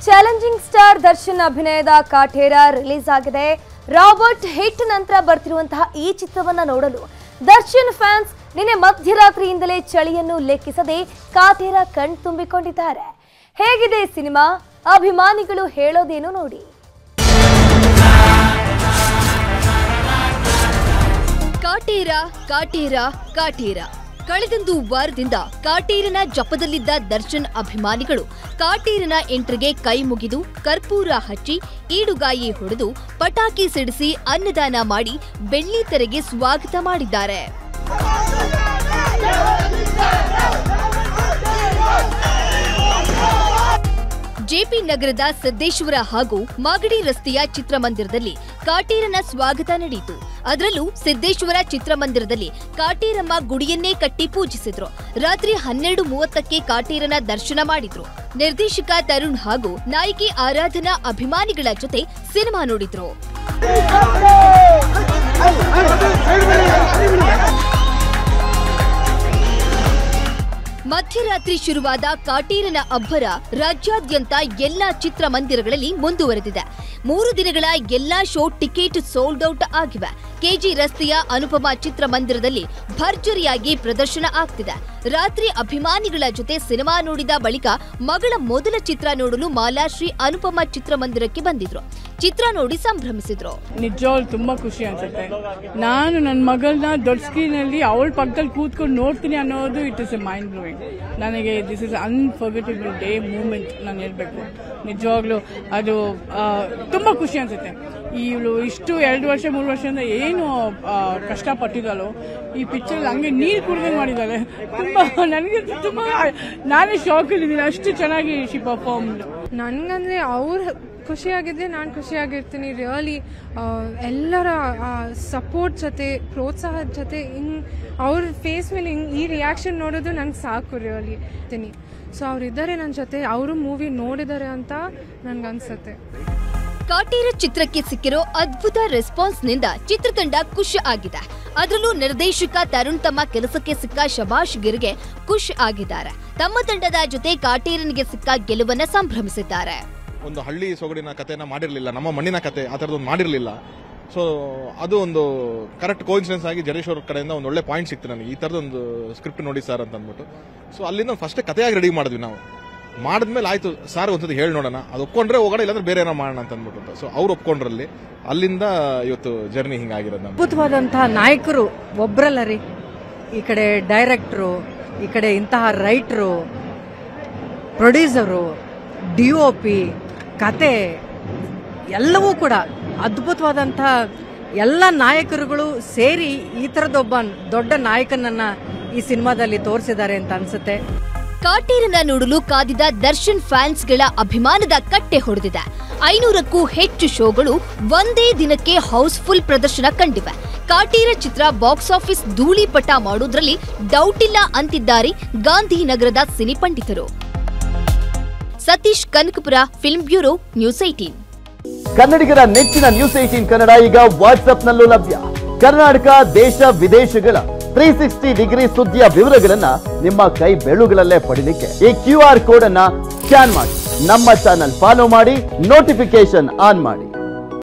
challenging star Darshan ಅಭಿನಯದ Kaatera release ಆಗಿದೆ Robert hit ನಂತರ ಬರ್ತಿರುವಂತಹ ಈ ಚಿತ್ರವನ್ನ ನೋಡಲು ದರ್ಶನ್ ಫ್ಯಾನ್ಸ್ ನಿನ್ನೆ ಮಧ್ಯರಾತ್ರಿಯಿಂದಲೇ ಚಳಿಯನ್ನು ಲೆಕ್ಕಿಸದೆ ಕಾಠೇರ ಕಣ್ತುಂಬಿಕೊಂಡಿದ್ದಾರೆ ಹೇಗಿದೆ ಸಿನಿಮಾ ಅಭಿಮಾನಿಗಳು ಹೇಳೋದೇನು ನೋಡಿ ಕಾಟೇರ ಕಾಟೇರ ಕಾಟೇರ ಕಳೆದೊಂದು ವಾರದಿಂದ ಕಾಟೇರನ ಜಪದಲ್ಲಿದ್ದ ದರ್ಶನ್ ಅಭಿಮಾನಿಗಳು ಕಾಟೇರನ ಎಂಟ್ರಿಗೆ ಕೈ ಮುಗಿದು ಕರ್ಪೂರ ಹಚ್ಚಿ ಈಡುಗಾಯಿ ಹೊಡೆದು ಪಟಾಕಿ ಸಿಡಿಸಿ ಅನ್ನದಾನ ಮಾಡಿ ಬೆಳ್ಳಿ ತೆರೆಗೆ ಸ್ವಾಗತ ಮಾಡಿದ್ದಾರೆ ಜೆಪಿ ನಗರದ ಸಿದ್ದೇಶ್ವರ ಹಾಗೂ ಮಾಗಡಿ ರಸ್ತೆಯ ಚಿತ್ರಮಂದಿರದಲ್ಲಿ ಕಾಟೇರನ ಸ್ವಾಗತ ನಡೆಯಿತು ಅದರಲ್ಲೂ ಸಿದ್ದೇಶ್ವರ ಚಿತ್ರಮಂದಿರದಲ್ಲಿ ಕಾಟೇರಮ್ಮ ಗುಡಿಯನ್ನೇ ಕಟ್ಟಿ ಪೂಜಿಸಿದ್ರು ರಾತ್ರಿ ಹನ್ನೆರಡು ಮೂವತ್ತಕ್ಕೆ ಕಾಟೇರನ ದರ್ಶನ ಮಾಡಿದ್ರು ನಿರ್ದೇಶಕ ತರುಣ್ ಹಾಗೂ ನಾಯಕಿ ಆರಾಧನಾ ಅಭಿಮಾನಿಗಳ ಜೊತೆ ಸಿನಿಮಾ ನೋಡಿದ್ರು ಮಧ್ಯರಾತ್ರಿ ಶುರುವಾದ ಕಾಟೇರನ ಅಬ್ಬರ ರಾಜ್ಯಾದ್ಯಂತ ಎಲ್ಲಾ ಚಿತ್ರಮಂದಿರಗಳಲ್ಲಿ ಮುಂದುವರೆದಿದೆ ಮೂರು ದಿನಗಳ ಎಲ್ಲಾ ಶೋ ಟಿಕೆಟ್ ಸೋಲ್ಡ್ ಔಟ್ ಆಗಿವೆ ಕೆಜಿ ರಸ್ತೆಯ ಅನುಪಮ ಚಿತ್ರಮಂದಿರದಲ್ಲಿ ಭರ್ಜರಿಯಾಗಿ ಪ್ರದರ್ಶನ ಆಗ್ತಿದೆ ರಾತ್ರಿ ಅಭಿಮಾನಿಗಳ ಜೊತೆ ಸಿನಿಮಾ ನೋಡಿದ ಬಳಿಕ ಮಗಳ ಮೊದಲ ಚಿತ್ರ ನೋಡಲು ಮಾಲಾಶ್ರೀ ಅನುಪಮ ಚಿತ್ರಮಂದಿರಕ್ಕೆ ಬಂದಿದ್ರು ಚಿತ್ರ ನೋಡಿ ಸಂಭ್ರಮಿಸಿದ್ರು ನಿಜವಾಗ್ಲು ತುಂಬಾ ಖುಷಿ ಅನ್ಸುತ್ತೆ ನಾನು ನನ್ನ ಮಗಳನ್ನ ದೊಡ್ಡ ಸ್ಕ್ರೀನಲ್ಲಿ ಅವಳ ಪಕ್ಕದಲ್ಲಿ ಕೂತ್ಕೊಂಡು ನೋಡ್ತೀನಿ ಅನ್ನೋದು it is a mind blowing ನನಗೆ this is unforgettable day moment ನಾನು ಹೇಳ್ಬೇಕು ನಿಜವಾಗ್ಲೂ ಅದು ಆ, ತುಂಬಾ ಖುಷಿ ಅನ್ಸುತ್ತೆ ಇವಳು ಇಷ್ಟು ಎರಡು ವರ್ಷ ಮೂರು ವರ್ಷದಿಂದ ಏನು ಆ, ಕಷ್ಟಪಟ್ಟಿದ್ದಾಳೋ ಈ ಪಿಕ್ಚರ್ ಹಂಗೆ ನೀರು ಕುಡಿದಂಗೆ ಮಾಡಿದ್ದಾಳೆ ತುಂಬಾ ನನಗೆ ತುಂಬಾ ನಾನೇ ಶಾಕ್ ಇದ್ದೀನಿ ಅಷ್ಟು ಚೆನ್ನಾಗಿ ಶಿ ಪರ್ಫಾರ್ಮ್ಡ್ ನನಗಂದ್ರೆ ಅವ್ರು ಖುಷಿಯಾಗಿದ್ರೆ ನಾನು ಖುಷಿಯಾಗಿರ್ತೀನಿ ರಿಯಲಿ ಎಲ್ಲರ ಸಪೋರ್ಟ್ ಜೊತೆ ಪ್ರೋತ್ಸಾಹದ ಜೊತೆ ಹಿಂಗೆ ಅವ್ರ ಫೇಸ್ ಮೇಲೆ ಹಿಂಗೆ ಈ ರಿಯಾಕ್ಷನ್ ನೋಡೋದು ನನಗೆ ಸಾಕು ರಿಯಲಿ ಇರ್ತೀನಿ ಸೊ ಅವರಿದ್ದಾರೆ ನನ್ನ ಜೊತೆ ಅವರು ಮೂವಿ ನೋಡಿದ್ದಾರೆ ಅಂತ ನನಗನ್ಸುತ್ತೆ ಕಾಟೇರ ಚಿತ್ರಕ್ಕೆ ಸಿಕ್ಕಿರೋ ಅದ್ಭುತ ರೆಸ್ಪಾನ್ಸ್ನಿಂದ ಚಿತ್ರತಂಡ ಖುಷಿ ಆಗಿದೆ ಅದರಲ್ಲೂ ನಿರ್ದೇಶಕ ತರುಣ್ ತಮ್ಮ ಕೆಲಸಕ್ಕೆ ಸಿಕ್ಕ ಶಬಾಷ್ ಗಿರ್ಗೆ ಖುಷಿ ಆಗಿದ್ದಾರೆ ತಮ್ಮ ತಂಡದ ಜೊತೆ ಕಾಟೇರನಿಗೆ ಸಿಕ್ಕ ಗೆಲುವನ್ನ ಸಂಭ್ರಮಿಸಿದ್ದಾರೆ ಒಂದು ಹಳ್ಳಿ ಸೊಗಡಿನ ಕಥೆನ ಮಾಡಿರಲಿಲ್ಲ ನಮ್ಮ ಮಣ್ಣಿನ ಕತೆ ಆ ಥರದೊಂದು ಮಾಡಿರಲಿಲ್ಲ ಸೊ ಅದು ಒಂದು ಕರೆಕ್ಟ್ ಕೋಇನ್ಸಿಡೆನ್ಸ್ ಆಗಿ ಜಡೇಶ್ ಅವ್ರ ಕಡೆಯಿಂದ ಒಂದು ಒಳ್ಳೆ ಪಾಯಿಂಟ್ ಸಿಕ್ತು ನನಗೆ ಈ ಥರದೊಂದು ಸ್ಕ್ರಿಪ್ಟ್ ನೋಡಿ ಸರ್ ಅಂತ ಅಂದ್ಬಿಟ್ಟು ಸೊ ಅಲ್ಲಿಂದ ಫಸ್ಟ್ ಕಥೆಯಾಗಿ ರೆಡಿ ಮಾಡಿದ್ವಿ ನಾವು ಮಾಡಿದ್ಮೇಲೆ ಆಯ್ತು ಸರ್ ಒಂದ್ಸತಿ ಹೇಳಿ ನೋಡೋಣ ಅದು ಒಪ್ಕೊಂಡ್ರೆ ಹೋಗೋಣ ಇಲ್ಲಾಂದ್ರೆ ಬೇರೆ ಏನೋ ಮಾಡೋಣ ಅಂತ ಅಂದ್ಬಿಟ್ಟು ಸೊ ಅವ್ರು ಒಪ್ಕೊಂಡ್ರಲ್ಲಿ ಅಲ್ಲಿಂದ ಇವತ್ತು ಜರ್ನಿ ಹಿಂಗಾಗಿರೋದು ನಮ್ದು ಅದ್ಭುತವಾದಂತಹ ನಾಯಕರು ಒಬ್ರಲ್ಲ ರೀ ಈ ಕಡೆ ಡೈರೆಕ್ಟ್ರು ಈ ಕಡೆ ಇಂತಹ writer producer D O P ಕತೆ ಎಲ್ಲವೂ ಕೂಡ ಅದ್ಭುತವಾದಂತಹ ಎಲ್ಲ ನಾಯಕರುಗಳು ಸೇರಿ ಈ ಥರದೊಬ್ಬ ದೊಡ್ಡ ನಾಯಕನನ್ನ ಈ ಸಿನಿಮಾದಲ್ಲಿ ತೋರಿಸಿದ್ದಾರೆ ಅಂತ ಅನ್ಸುತ್ತೆ ಕಾಟೇರನ ನೋಡಲು ಕಾದಿದ ದರ್ಶನ್ ಫ್ಯಾನ್ಸ್ಗಳ ಅಭಿಮಾನದ ಕಟ್ಟೆ ಹೊಡೆದಿದೆ ಐನೂರಕ್ಕೂ ಹೆಚ್ಚು ಶೋಗಳು ಒಂದೇ ದಿನಕ್ಕೆ ಹೌಸ್ಫುಲ್ ಪ್ರದರ್ಶನ ಕಂಡಿವೆ ಕಾಟೇರ ಚಿತ್ರ ಬಾಕ್ಸ್ ಆಫೀಸ್ ಧೂಳಿಪಟ ಮಾಡೋದ್ರಲ್ಲಿ ಡೌಟ್ ಇಲ್ಲ ಅಂತಿದ್ದಾರೆ ಗಾಂಧಿನಗರದ ಸಿನಿ ಪಂಡಿತರು Satish Kanakapura film bureau news eighteen ಕನ್ನಡಿಗರ ನೆಚ್ಚಿನ ನ್ಯೂಸ್ ಏಟೀನ್ ಕನ್ನಡ ಈಗ ವಾಟ್ಸ್ಆಪ್ನಲ್ಲೂ ಲಭ್ಯ ಕರ್ನಾಟಕ ದೇಶ ವಿದೇಶಗಳ ತ್ರೀ ಸಿಕ್ಸ್ಟಿ ಡಿಗ್ರಿ ಸುದ್ದಿಯ ವಿವರಗಳನ್ನ ನಿಮ್ಮ ಕೈ ಬೆಳುಗಳಲ್ಲೇ ಪಡಿಲಿಕ್ಕೆ ಈ ಕ್ಯೂ ಆರ್ ಕೋಡ್ ಅನ್ನ ಸ್ಕ್ಯಾನ್ ಮಾಡಿ ನಮ್ಮ ಚಾನಲ್ ಫಾಲೋ ಮಾಡಿ ನೋಟಿಫಿಕೇಶನ್ ಆನ್ ಮಾಡಿ